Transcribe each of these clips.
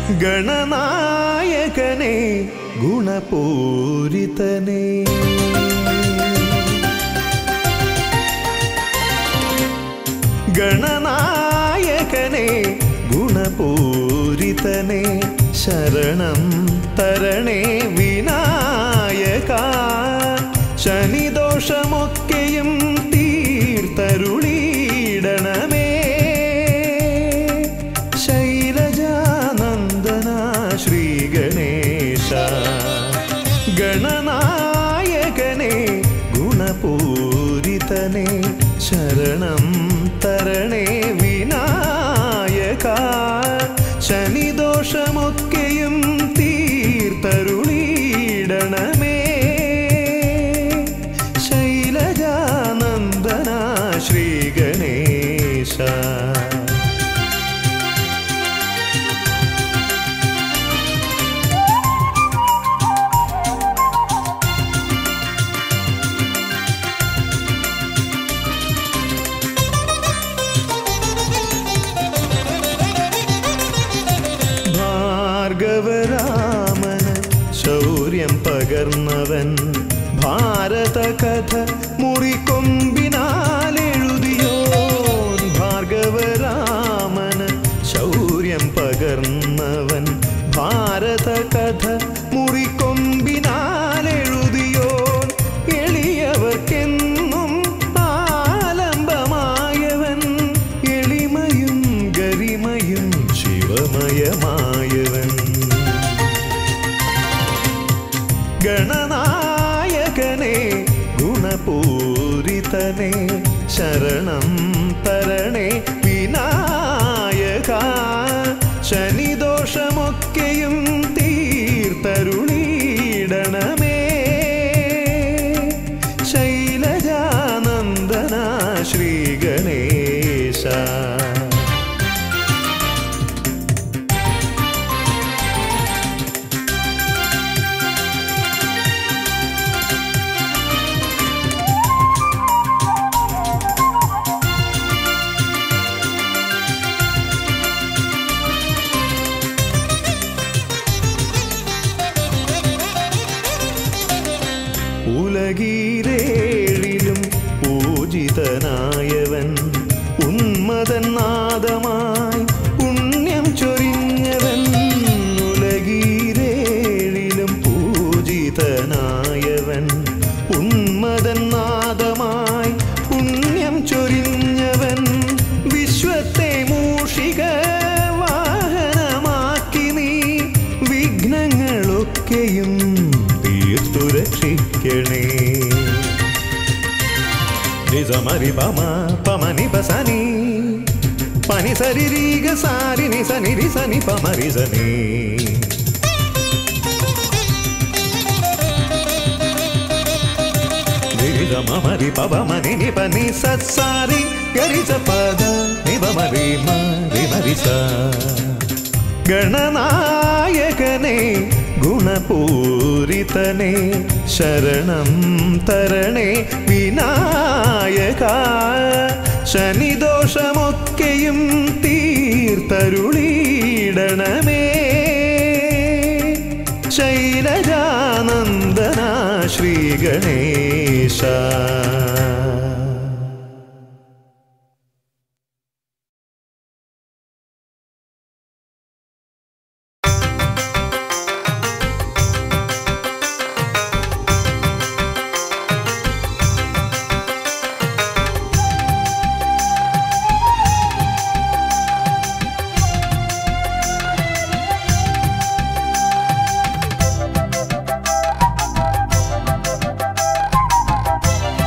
ഗണനായകനെ ഗുണപൂരിതനേ ഗണനായകനെ ഗുണപൂരിതനെ ശരണം തരണേ വിനായക ശനിദോഷമൊക്കെയും തീർത്തരുളീടണമേ ശൈലജാനന്ദന ശ്രീഗണേശ ഗണനായകനെ ഗുണപൂരിതനെ ശരണം തരണേ വിനായക ശനിദോഷമൊക്കെയും തീർത്തരുളീടണമേ ശൈലജാനന്ദന ശ്രീഗണേശ ഭാർഗവരാമന് ശൗര്യം പകർന്നവൻ ഭാരത കഥ മുറിക്കൊമ്പിനാലെഴുതിയോ ഭാർഗവരാമന് ശൗര്യം പകർന്നവൻ ഭാരത കഥ മുറിക്കൊമ്പിനാലെഴുതിയോ എളിയവർക്കെന്നും ആലംബമായവൻ എളിമയും ഗരിമയും ശിവമയമായവൻ ഗണനായകനെ ഗുണപൂരിതനെ ശരണം തരണേ വിനായക ശനിദോഷമൊക്കെയും തീർത്തരുളീടണമേ ശൈലജാനന്ദന ശ്രീഗണേശ ഉലകീരേഴിലും പൂജിതനായവൻ ഉന്മതൻ നാദമായി പുണ്യം ചൊരിഞ്ഞവൻ ഉലകീരേഴിലും പൂജിതനായവൻ ഉന്മതൻ നാദമായി പുണ്യം ചൊരിഞ്ഞവൻ വിശ്വത്തെ മൂഷിക വാഹനമാക്കി നീ വിഘ്നങ്ങളൊക്കെയും തീർത്തു രക്ഷിക്കണേ നിജമരി പമ പമനി പസനി പനി സരി രീഗ സാരിനി സനി രി സനി പമരി സനി మరి పవ మని ని పని సత్సారి గరి స పద నివ మరి మరి మరి స ഗണനായകനെ ഗുണപൂരിതനെ ശരണം തരണേ വിനായക ശനിദോഷമൊക്കെയും തീർത്തരുളീടണമേ ശൈലജാനന്ദന ശ്രീഗണേശ ും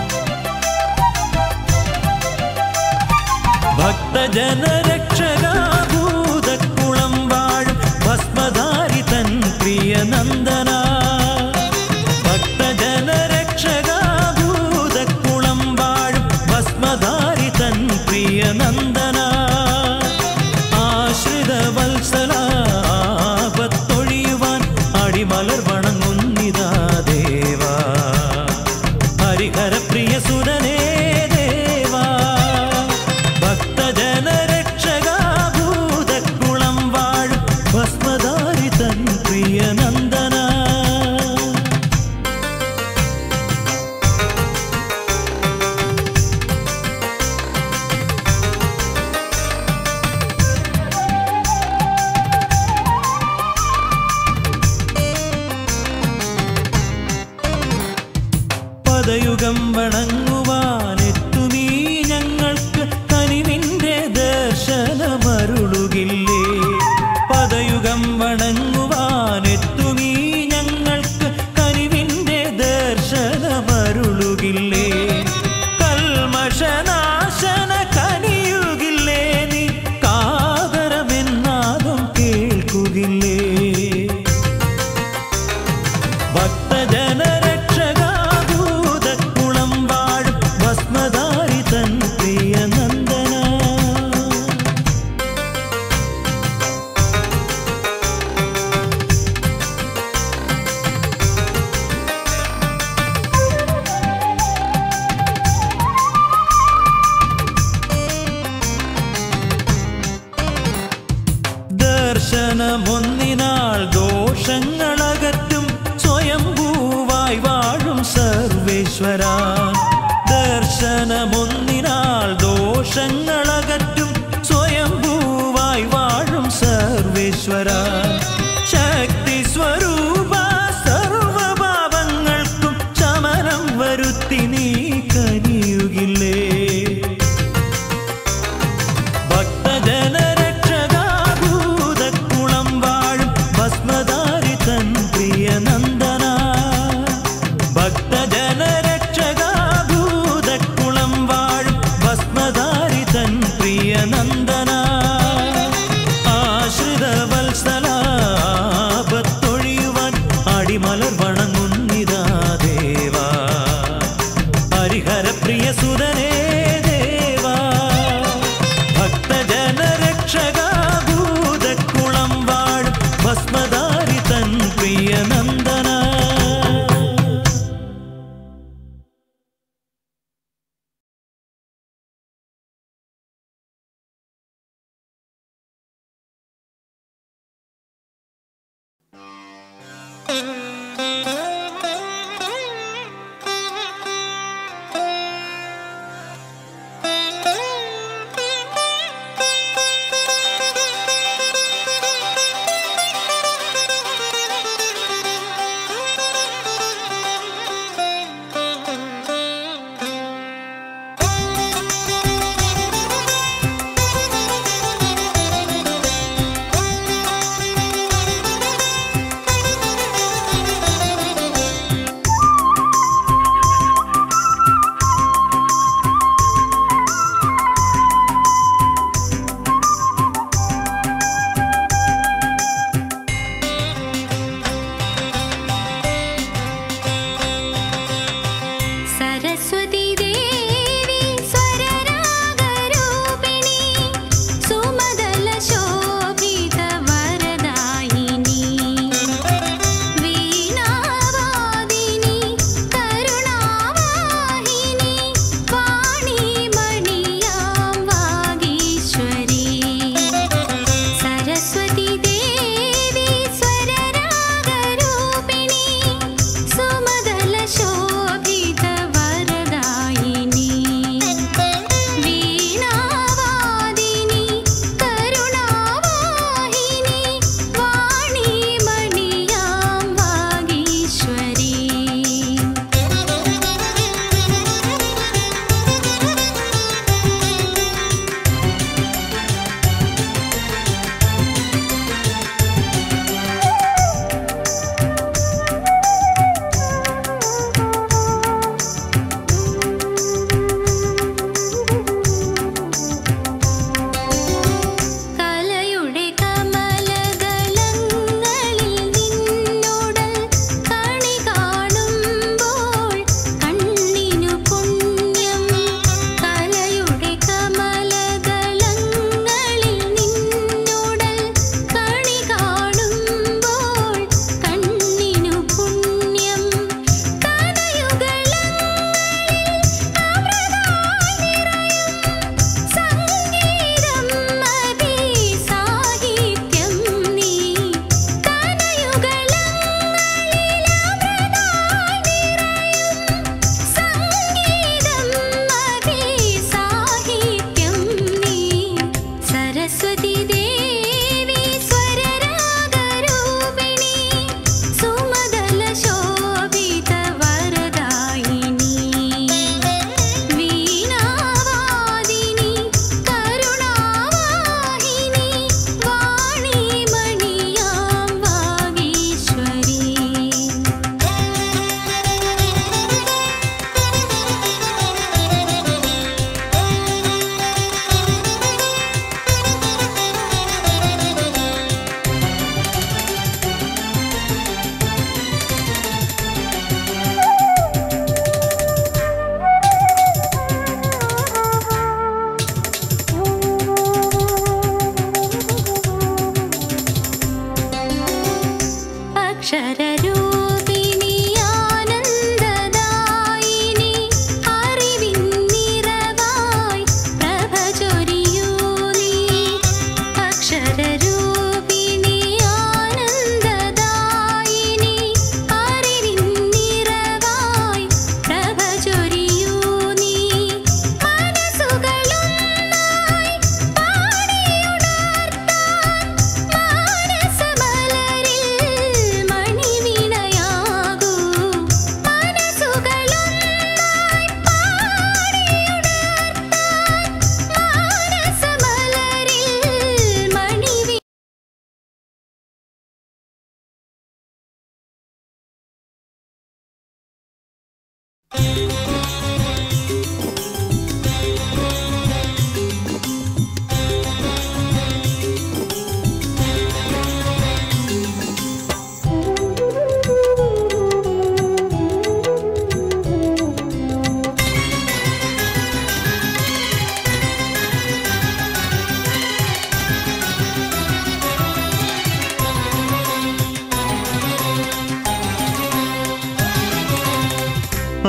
ദർശനമൊന്നിനാൾ ദോഷങ്ങളകറ്റും സ്വയംഭൂവായി വാഴും സർവേശ്വര ദർശനമൊന്നിനാൾ ദോഷങ്ങളകറ്റും സ്വയംഭൂവായി വാഴും സർവേശ്വര ശക്തി സ്വരൂപ സർവപാപങ്ങൾക്കും ശമനം വരുത്തി നീ കനിയുകില്ലേ ഭക്തജനരക്ഷകാഭൂതക്കുളം വാഴും ഭസ്മധാരി തൻ പ്രിയ നന്ദന ഭക്തജനരക്ഷകാഭൂതക്കുളം വാഴും ഭസ്മധാരി തൻ പ്രിയ നന്ദന ആശ്രിത വത്സല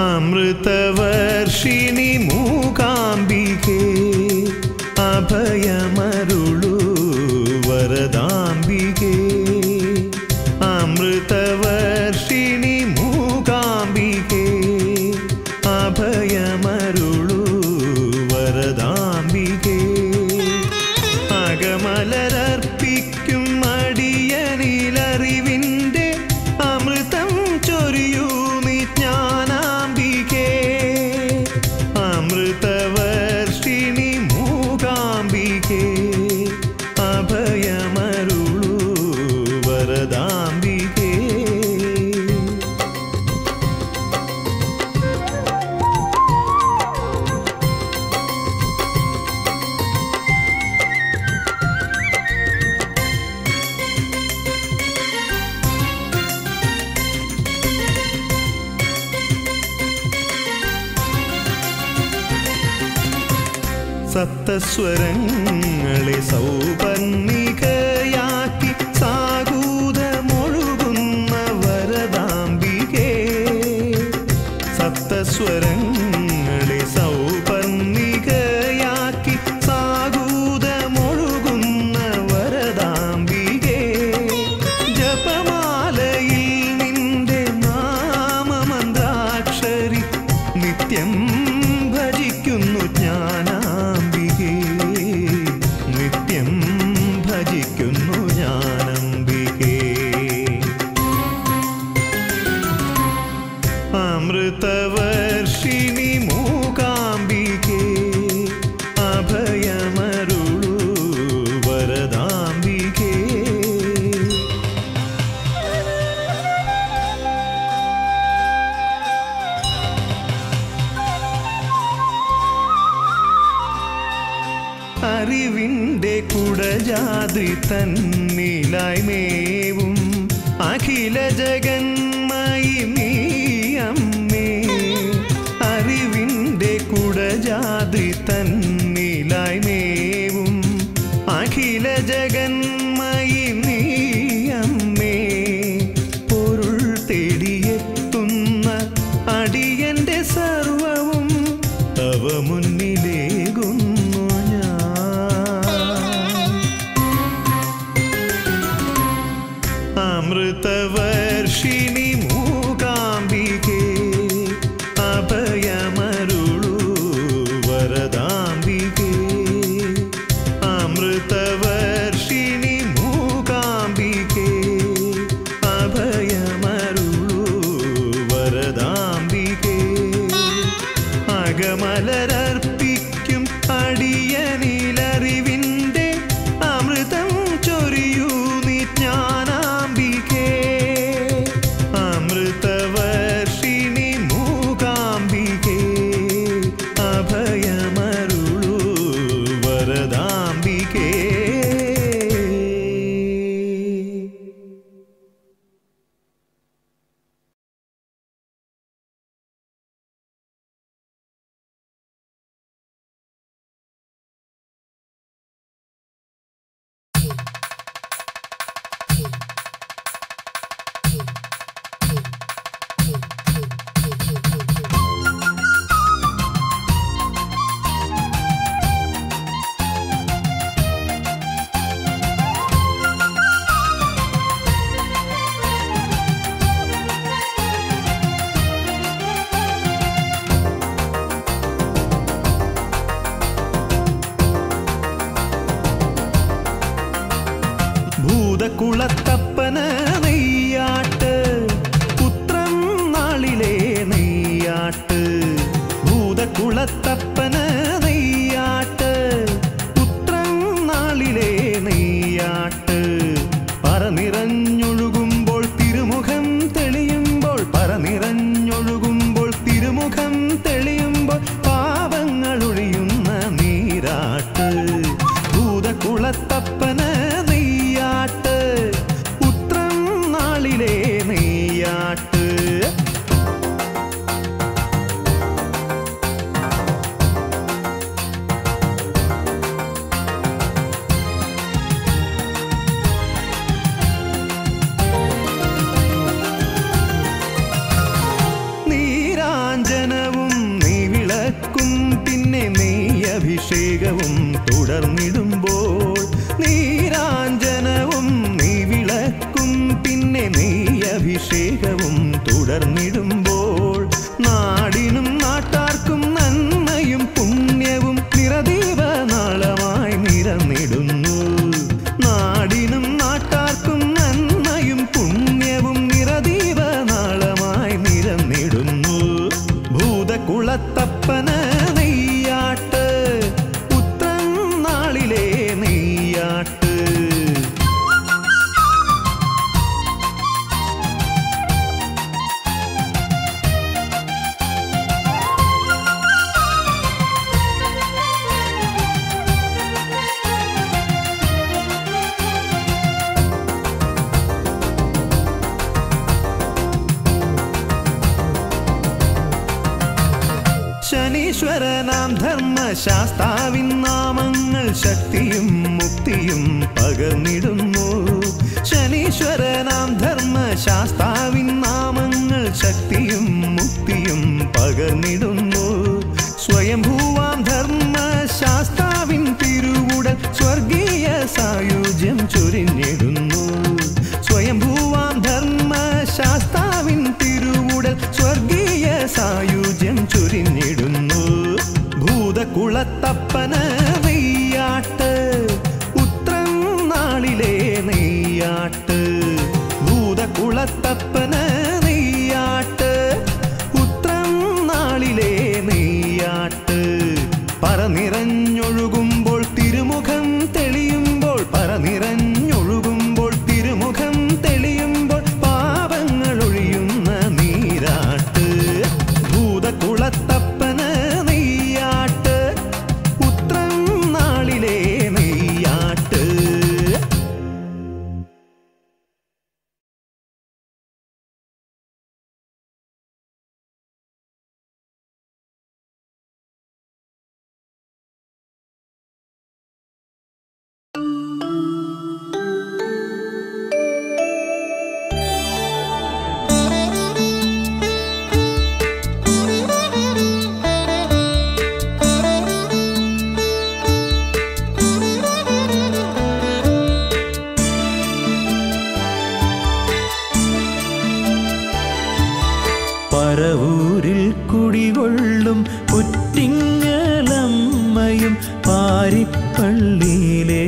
അമൃതവർഷിണി മൂകാംബികേ അഭയമരുളു വരദാംബികേ അമൃതവർഷിണി മൂകാംബികേ അഭയമരുളു വരദാംബികേ അകമലരർപ്പിക്കും അടിയനിലറിവിൻ്റെ അമൃതം ചൊരിയൂ നീ ജ്ഞാനാംബികേ അമൃതവർഷിണി മൂകാംബികേ അഭയമരുളു വരദാംബികേ സപ്തസ്വരങ്ങളെ സൗപർണികയാക്കി സാഗൂതമൊഴുകുന്ന വരദാംബികേ സപ്തസ്വരങ്ങളെ സൗപർണികയാക്കി സാഗൂതമൊഴുകുന്ന വരദാംബികേ ജപമാലയിൽ നിന്റെ നാമമന്ത്രാക്ഷരി നിത്യം ഭജിക്കുന്നു ജ്ഞാനാംബികേ നിത്യം ഭജിക്കുന്നു ജ്ഞാനംബികേ അമൃതവർഷിണി മൂകാംബികേ അഭയമരുളു വരദാംബികേ അറിവിൻ്റെ കുടജാതി തന്നിലായി മേവും അഖില ജഗന്മയി നീ അമ്മേ അറിവിൻ്റെ കുടജാതി തന്നിലായി മേവും അഖില ജഗന്മയി നീ അമ്മേ പൊരുൾ തേടിയെത്തുന്ന അടിയന്റെ സർവവും തവ മുന്നിലേകുന്നു ഞാൻ അമൃതവർഷിണി മൂകാംബികേ അഭയമരുളു വരദാംബികേ അമൃതവർഷിണി മൂകാംബികേ അഭയമരുളു വരദാംബികേ അകമലരർപ്പിക്കും അടിയനിലറിവിൻ്റെ അമൃതം ചൊരിയൂ നീ ജ്ഞാനാംബികേ അമൃതവർഷിണി മൂകാംബികേ അഭയമരുളു വരദാംബികേ ഭൂതക്കുളത്തപ്പന നെയ്യാട്ട് പുത്രം നാളിലെ നെയ്യാട്ട് ഭൂതക്കുളത്തപ്പന നെയ്യാട്ട് പുത്രം നാളിലെ നെയ്യാട്ട് പറനിറഞ്ഞൊഴുകുമ്പോൾ തിരുമുഖം തെളിയുമ്പോൾ പറനിറഞ്ഞൊഴുകുമ്പോൾ തിരുമുഖം തെളിയുമ്പോൾ പാപങ്ങൾ ഒഴിയുന്ന നീരാട്ട് ഭൂതക്കുളത്തപ്പന നെയ്യാട്ട് ഉത്രം നാളിലെ നെയ്യാട്ട് തുടർന്നിടുമ്പോൾ നാടിനും നാട്ടാർക്കും നന്മയും പുണ്യവും നിറദീപ നാളമായി നിരന്നിടുന്നു നാടിനും നാട്ടാർക്കും നന്മയും പുണ്യവും നിറദീപ നാളമായി നിരന്നിടുന്നു ഭൂതകുളത്തപ്പന നെയ്യാട്ട് ഉത്രം നാളിലെ നെയ്യാട്ട് ശനീശ്വരനാം ധർമ്മശാസ്താവിൻ നാമങ്ങൾ ശക്തിയും മുക്തിയും പകർന്നിടുന്നു ശനീശ്വരനാം ധർമ്മശാസ്താവിൻ നാമങ്ങൾ ശക്തിയും മുക്തിയും പകർന്നിടുന്നു സ്വയംഭൂവാം ധർമ്മശാസ്താവിൻ തിരുവുടൽ സ്വർഗീയ സായുജ്യം ചൊരിഞ്ഞിടുന്നു സ്വയംഭൂവാം ധർമ്മശാസ്താവിൻ തിരുവുടൽ സ്വർഗീയ സായുജ്യം ചൊരിഞ്ഞിടുന്നു ഭൂതകുളത്തപ്പന നെയ്യാട്ട് ഉത്രം നാളിലെ നെയ്യാട്ട് ഭൂതകുളത്തപ്പന നെയ്യാട്ട് ഉത്രം നാളിലെ നെയ്യാട്ട് പറനിറഞ്ഞൊഴുകുമ്പോൾ തിരുമുഖം തെളിയുമ്പോൾ പറനിറഞ്ഞൊഴുകുമ്പോൾ തിരുമുഖം തെളിയുമ്പോൾ പാപങ്ങൾ ഒഴിയുന്ന നീരാട്ട് ഭൂതകുളത്തപ്പന നെയ്യാട്ട് ഉത്രം നാളിലെ നെയ്യാട്ട് പരവൂരിൽ കുടികൊള്ളും പുറ്റിങ്ങലമ്മയും പാരിപ്പള്ളിയിലെ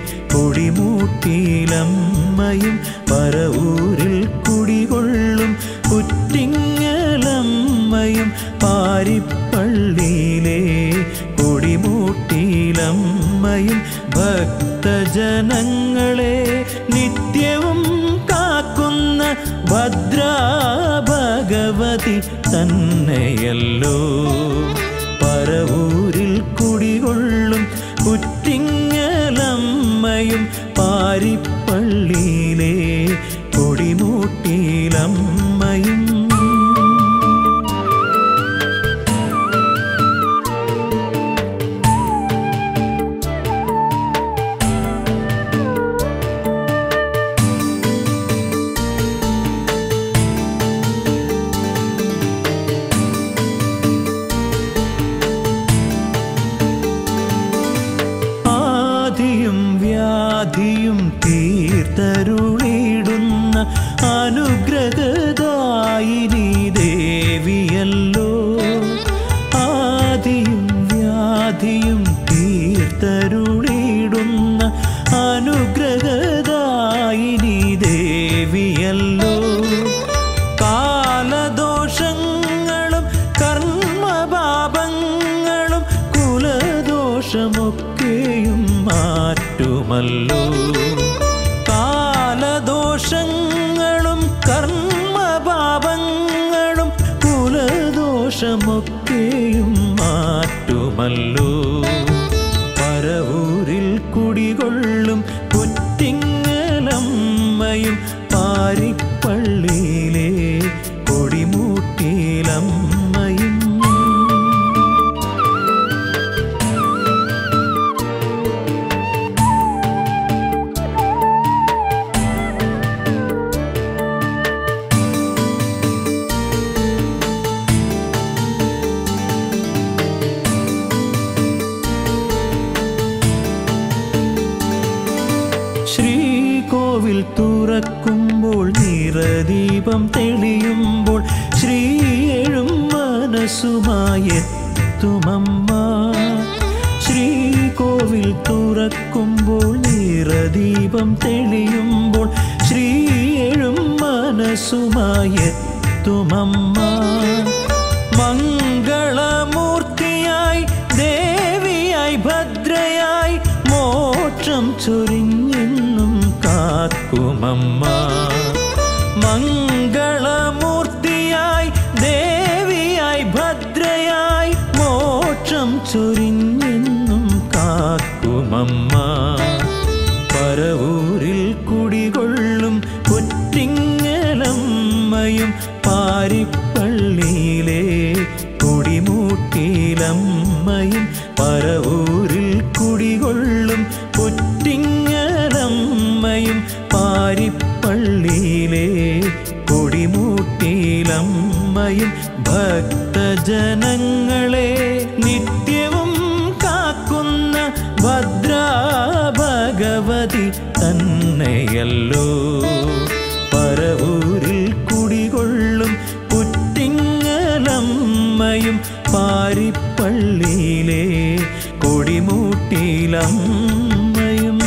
കൊടിമൂട്ടിയിലമ്മയും പരവൂരിൽ കുടികൊള്ളും പുറ്റിങ്ങലമ്മയും പാരിപ്പള്ളിയിലെ കൊടിമൂട്ടിയിലമ്മയും ഭക്തജനങ്ങളെ നിത്യവും കാക്കുന്ന ഭദ്രാ ഭഗവതി തന്നെയല്ലോ പരവൂരിൽ കുടികൊള്ളും കുറ്റിങ്ങലമ്മയും പാരിപ്പള്ളിയിലെ കൊടിമൂട്ടിയിലമ്മയും ആദിയും വ്യാധിയും തീർത്തരുളിടുന്ന അനുഗ്രഹദായിനി ദേവിയല്ലോ ആദിയും വ്യാധിയും തീർത്തരുളിടുന്ന അനുഗ്രഹദായിനി ദേവിയല്ലോ കാലദോഷങ്ങളും കർമ്മപാപങ്ങളും കുലദോഷമൊക്കെയും മാറ്റുമല്ലോ കാലദോഷങ്ങളും കർമ്മപാപങ്ങളും കുലദോഷമൊക്കെയും മാറ്റുമല്ലോ പരവൂരിൽ കുടികൊള്ളും കുറ്റിങ്ങലമ്മയും പാരിപ്പള്ളിയിലെ കൊടിമൂട്ടിയിലമ്മയും ശ്രീകോവിൽ തുറക്കുമ്പോൾ നിറദീപം തെളിയുമ്പോൾ ശ്രീയെഴും മനസ്സുമായി എത്തുമമ്മ ശ്രീകോവിൽ തുറക്കുമ്പോൾ നിറദീപം തെളിയുമ്പോൾ ശ്രീയെഴും മനസ്സുമായി എത്തുമമ്മ മംഗളമൂർത്തിയായി ദേവിയായി ഭദ്രയായി മോക്ഷം ചൊരിഞ്ഞെന്നും കാക്കുമമ്മ മംഗളമൂർത്തിയായി ദേവിയായി ഭദ്രയായി മോക്ഷം ചൊരിഞ്ഞെന്നും കാക്കുമമ്മ പരവൂരിൽ കുടികൊള്ളും ഒറ്റിങ്ങലമ്മയും പാരിപ്പള്ളിയിലെ കുടിമൂട്ടിലമ്മയും പരവൂരിൽ കുടികൊള്ളും ഒറ്റിങ്ങലമ്മയും പാരിപ്പള്ളിയിലെ കൊടിമൂട്ടിലമ്മയും ഭക്തജനങ്ങളെ നിത്യവും കാക്കുന്ന ഭദ്രാ ഭഗവതി തന്നെയല്ലോ പരവൂരിൽ കുടികൊള്ളും പുറ്റിങ്ങലമ്മയും പാരിപ്പള്ളിയിലെ കൊടിമൂട്ടിലമ്മയും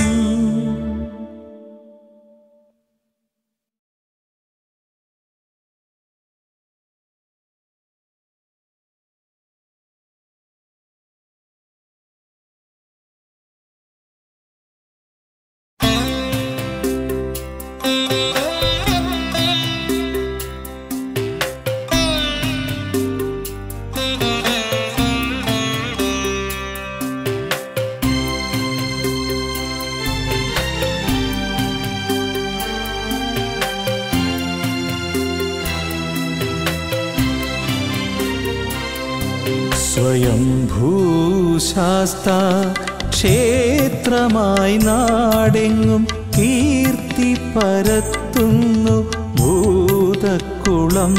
സ്വയംഭൂശാസ്ത ക്ഷേത്രമായി നാടെങ്ങും കീർത്തി പരത്തുന്നു ഭൂതക്കുളം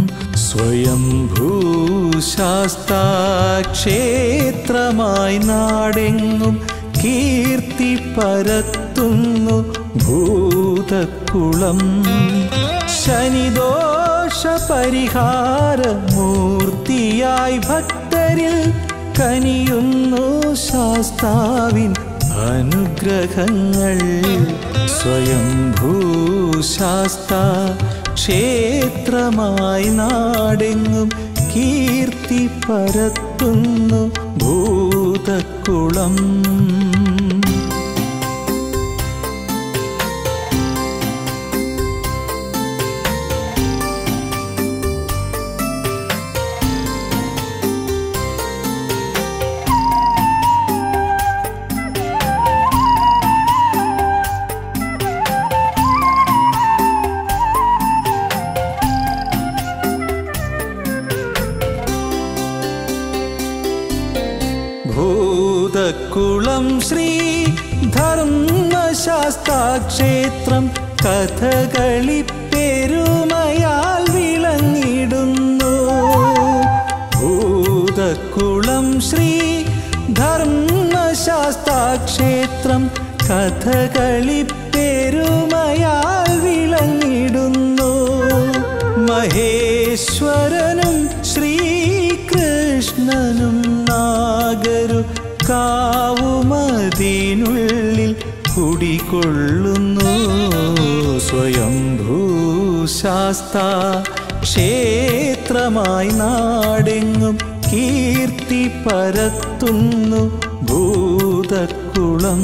സ്വയംഭൂശാസ്ത ക്ഷേത്രമായി നാടെങ്ങും കീർത്തി പരത്തുന്നു ഭൂതക്കുളം ശനിദോഷ പരിഹാര മൂർത്തിയായി ഭക്തരിൽ കനിയുന്നു ശാസ്താവിൻ അനുഗ്രഹങ്ങൾ സ്വയംഭൂശാസ്ത ക്ഷേത്രമായി നാടെങ്ങും കീർത്തി പരത്തുന്നു ഭൂതക്കുളം ഭൂതക്കുളം ശ്രീ ധർമ്മശാസ്താക്ഷേത്രം കഥകളി പെരുമയാൽ വിളങ്ങിടുന്നു ഭൂതക്കുളം ശ്രീ ധർമ്മശാസ്താക്ഷേത്രം കഥകളി പെരുമയാൽ വിളങ്ങിടുന്നു മഹേശ്വരനും ശ്രീകൃഷ്ണനും നാഗരു കാവുമതിനുള്ളിൽ കുടികൊള്ളുന്നു സ്വയംഭൂശാസ്ത ക്ഷേത്രമായി നാടെങ്ങും കീർത്തി പരത്തുന്നു ഭൂതക്കുളം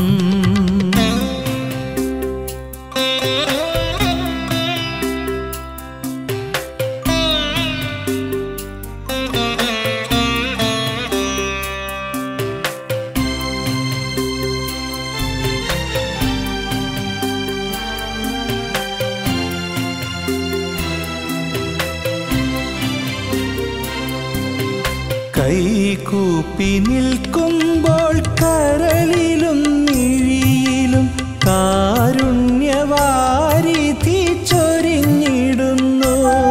കൈകൂപ്പി നിൽക്കുമ്പോൾ കരളിലും മിഴിയിലും കാരുണ്യവാരിധി ചൊരിഞ്ഞിടുന്നു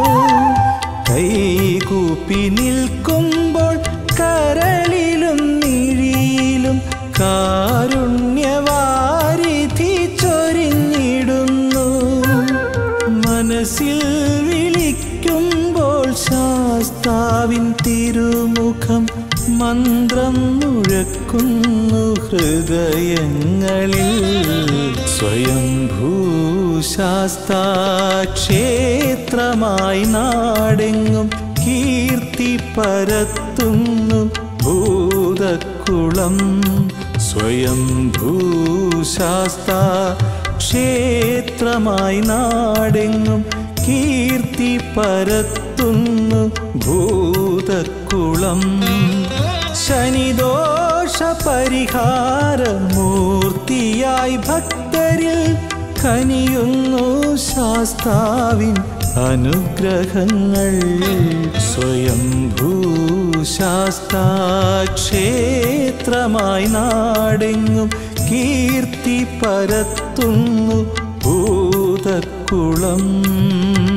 കൈകൂപ്പി നിൽക്കുമ്പോൾ കരളിലും മിഴിയിലും കാരുണ്യവാരിധി ചൊരിഞ്ഞിടുന്നു മനസ്സിൽ വിളിക്കുമ്പോൾ ശാസ്താവിൻ തിരുമുഖം മന്ത്രം മുഴക്കുന്നു ഹൃദയങ്ങളിൽ സ്വയംഭൂശാസ്താക്ഷേത്രമായി നാടെങ്ങും കീർത്തി പരത്തുന്നു ഭൂതക്കുളം സ്വയംഭൂശാസ്താ ക്ഷേത്രമായി നാടെങ്ങും കീർത്തി പരത്തുന്നു ഭൂതക്കുളം ശനിദോഷ പരിഹാരമൂർത്തിയായി ഭക്തരിൽ കനിയുന്നു ശാസ്താവിൻ അനുഗ്രഹങ്ങൾ സ്വയംഭൂശാസ്താക്ഷേത്രമായി നാടെങ്ങും കീർത്തി പരത്തുന്നു ഭൂതക്കുളം